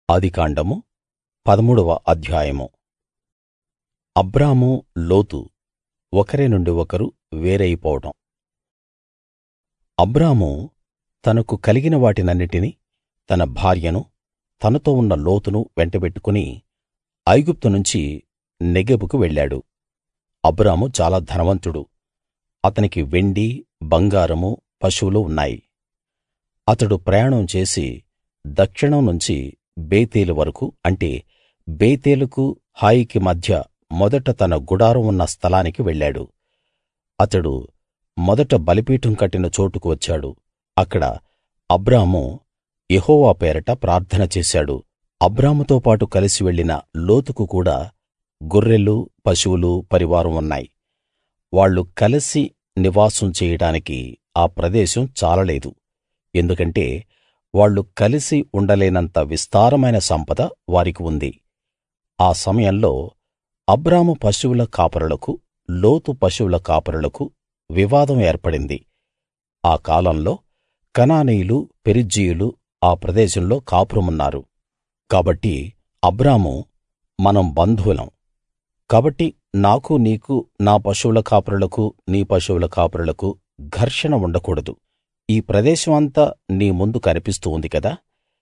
ఆదికాండము పదమూడవ అధ్యాయము అబ్రాము లోతు ఒకరి నుండి ఒకరు వేరైపోవడం అబ్రాము తనకు కలిగిన వాటినన్నిటినీ తన భార్యను తనతో ఉన్న లోతును వెంటబెట్టుకుని ఐగుప్తు నుంచి నెగెబుకు వెళ్ళాడు అబ్రాము చాలా ధనవంతుడు అతనికి వెండి బంగారము పశువులు ఉన్నాయి అతడు ప్రయాణం చేసి దక్షిణం నుంచి బేతేలు వరకూ అంటే బేతేలుకు హాయికి మధ్య మొదట తన గుడారం ఉన్న స్థలానికి వెళ్ళాడు అతడు మొదట బలిపీఠం కట్టిన చోటుకు వచ్చాడు అక్కడ అబ్రాము యెహోవా పేరట ప్రార్థన చేశాడు అబ్రాముతో పాటు కలిసి వెళ్ళిన లోతుకు కూడా గొర్రెలు పశువులు పరివారం ఉన్నాయి వాళ్ళు కలసి నివాసం చేయడానికి ఆ ప్రదేశం చాలలేదు ఎందుకంటే వాళ్ళు కలిసి ఉండలేనంత విస్తారమైన సంపద వారికి ఉంది ఆ సమయంలో అబ్రాము పశువుల కాపరులకు లోతు పశువుల కాపరులకు వివాదం ఏర్పడింది ఆ కాలంలో కనానీయులు పెరిజ్జీయులు ఆ ప్రదేశంలో కాపురమున్నారు కాబట్టి అబ్రాము మనం బంధువులం కాబట్టి నాకు నీకు నా పశువుల కాపరులకు నీ పశువుల కాపరులకు ఘర్షణ ఉండకూడదు ఈ ప్రదేశం అంతా నీ ముందు కనిపిస్తూ ఉంది కదా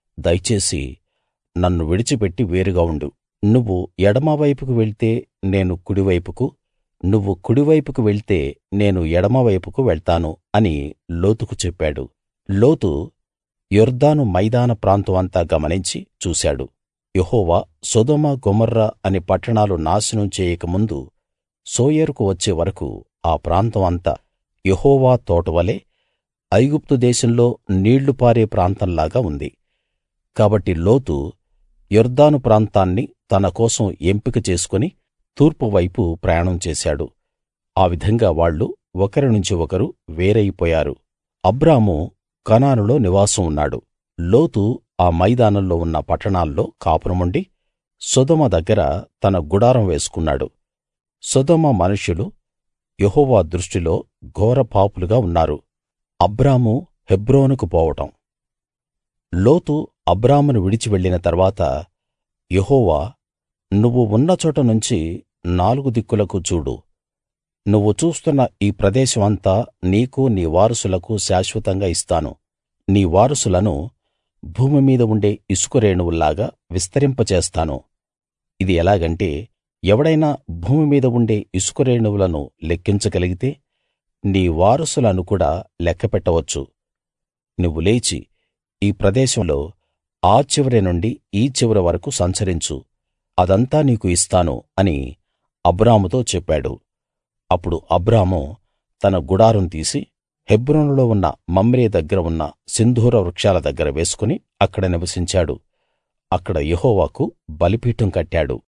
దయచేసి నన్ను విడిచిపెట్టి వేరుగా ఉండు నువ్వు ఎడమ వైపుకు వెళ్తే నేను కుడి వైపుకు నువ్వు కుడి వైపుకు వెళ్తే నేను ఎడమ వైపుకు వెళ్తాను అని లోతుకు చెప్పాడు లోతు యొర్దాను మైదాన ప్రాంతం అంతా గమనించి చూశాడు యెహోవా సొదొమ గొమొర్రా అనే పట్టణాలు నాశనం చేయక ముందు సోయరుకు వచ్చే వరకూ ఆ ప్రాంతం అంతా యెహోవా తోటవలే ఐగుప్తు దేశంలో నీళ్లు పారే ప్రాంతంలాగా ఉంది కాబట్టి లోతు యొర్దాను ప్రాంతాన్ని తన కోసం ఎంపిక చేసుకుని తూర్పు వైపు ప్రయాణం చేశాడు ఆ విధంగా వాళ్ళు ఒకరి నుంచి ఒకరు వేరైపోయారు అబ్రాము కనానులో నివాసం ఉన్నాడు లోతు ఆ మైదానంలో ఉన్న పట్టణాల్లో కాపురముండి సొదొమ దగ్గర తన గుడారం వేసుకున్నాడు సొదొమ మనుష్యులు యెహోవా దృష్టిలో ఘోర పాపులుగా ఉన్నారు అబ్రాము హెబ్రోనుకు పోవడం లోతు అబ్రామును విడిచి వెళ్ళిన తర్వాత యెహోవా నువ్వు ఉన్న చోట నుంచి నాలుగు దిక్కులకు చూడు నువ్వు చూస్తున్న ఈ ప్రదేశం అంతా నీకు నీ వారసులకు శాశ్వతంగా ఇస్తాను నీ వారసులను భూమి మీద ఉండే ఇసుక రేణువుల్లాగా విస్తరింపచేస్తాను ఇది ఎలాగంటే ఎవడైనా భూమి మీద ఉండే ఇసుక రేణువులను లెక్కించగలిగితే నీ వారసులను కూడా లెక్కపెట్టవచ్చు నువ్వు లేచి ఈ ప్రదేశంలో ఆ చివరి నుండి ఈ చివరి వరకూ సంచరించు అదంతా నీకు ఇస్తాను అని అబ్రాముతో చెప్పాడు అప్పుడు అబ్రాము తన గుడారం తీసి హెబ్రోనులో ఉన్న మమ్రే దగ్గర ఉన్న సింధూర వృక్షాల దగ్గర వేసుకుని అక్కడ నివసించాడు అక్కడ యెహోవాకు బలిపీఠం కట్టాడు